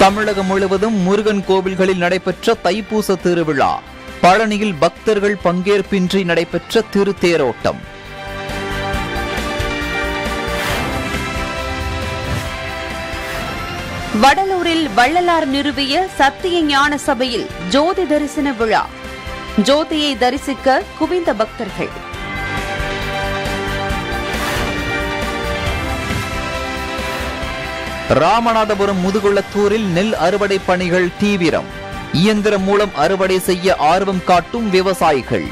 தமிழகம் முழுவதும் முருகன் கோவில்களில் நடைபெற்ற தைப்பூச திருவிழா பழனியில் பக்தர்கள் பங்கேற்பின்றி நடைபெற்ற திருத்தேரோட்டம் வடலூரில் வள்ளலார் நிறுவிய சத்திய ஞான சபையில் ஜோதி தரிசன விழா ஜோதியை தரிசிக்க குவிந்த பக்தர்கள் ராமநாதபுரம் முதுகுளத்தூரில் நெல் அறுவடை பணிகள் தீவிரம் இயந்திரம் மூலம் அறுவடை செய்ய ஆர்வம் காட்டும் விவசாயிகள்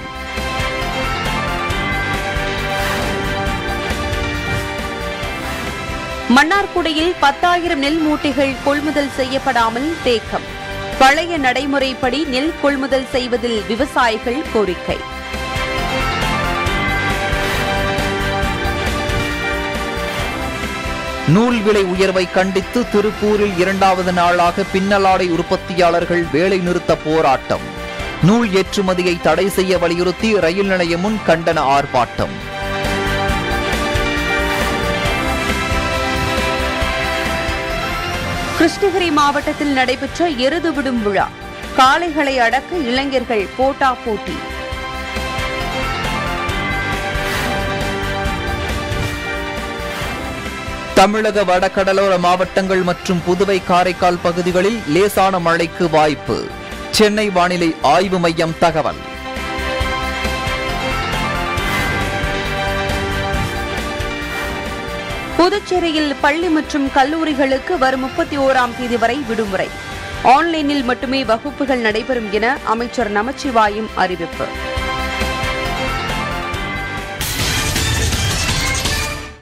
மன்னார்குடியில் பத்தாயிரம் நெல் மூட்டைகள் கொள்முதல் செய்யப்படாமல் தேக்கம் பழைய நடைமுறைப்படி நெல் கொள்முதல் செய்வதில் விவசாயிகள் கோரிக்கை நூல் விலை உயர்வை கண்டித்து திருப்பூரில் இரண்டாவது நாளாக பின்னலாடை உற்பத்தியாளர்கள் வேலை நிறுத்த போராட்டம் நூல் ஏற்றுமதியை தடை செய்ய வலியுறுத்தி ரயில் நிலையம் முன் கண்டன ஆர்ப்பாட்டம் கிருஷ்ணகிரி மாவட்டத்தில் நடைபெற்ற எருது விடும் விழா காளைகளை அடக்க இளைஞர்கள் போட்டா போட்டி தமிழக வடகடலோர மாவட்டங்கள் மற்றும் புதுவை காரைக்கால் பகுதிகளில் லேசான மழைக்கு வாய்ப்பு சென்னை வானிலை ஆய்வு மையம் தகவல் புதுச்சேரியில் பள்ளி மற்றும் கல்லூரிகளுக்கு வரும் முப்பத்தி ஓராம் தேதி வரை விடுமுறை ஆன்லைனில் மட்டுமே வகுப்புகள் நடைபெறும் என அமைச்சர் நமச்சிவாயம் அறிவிப்பு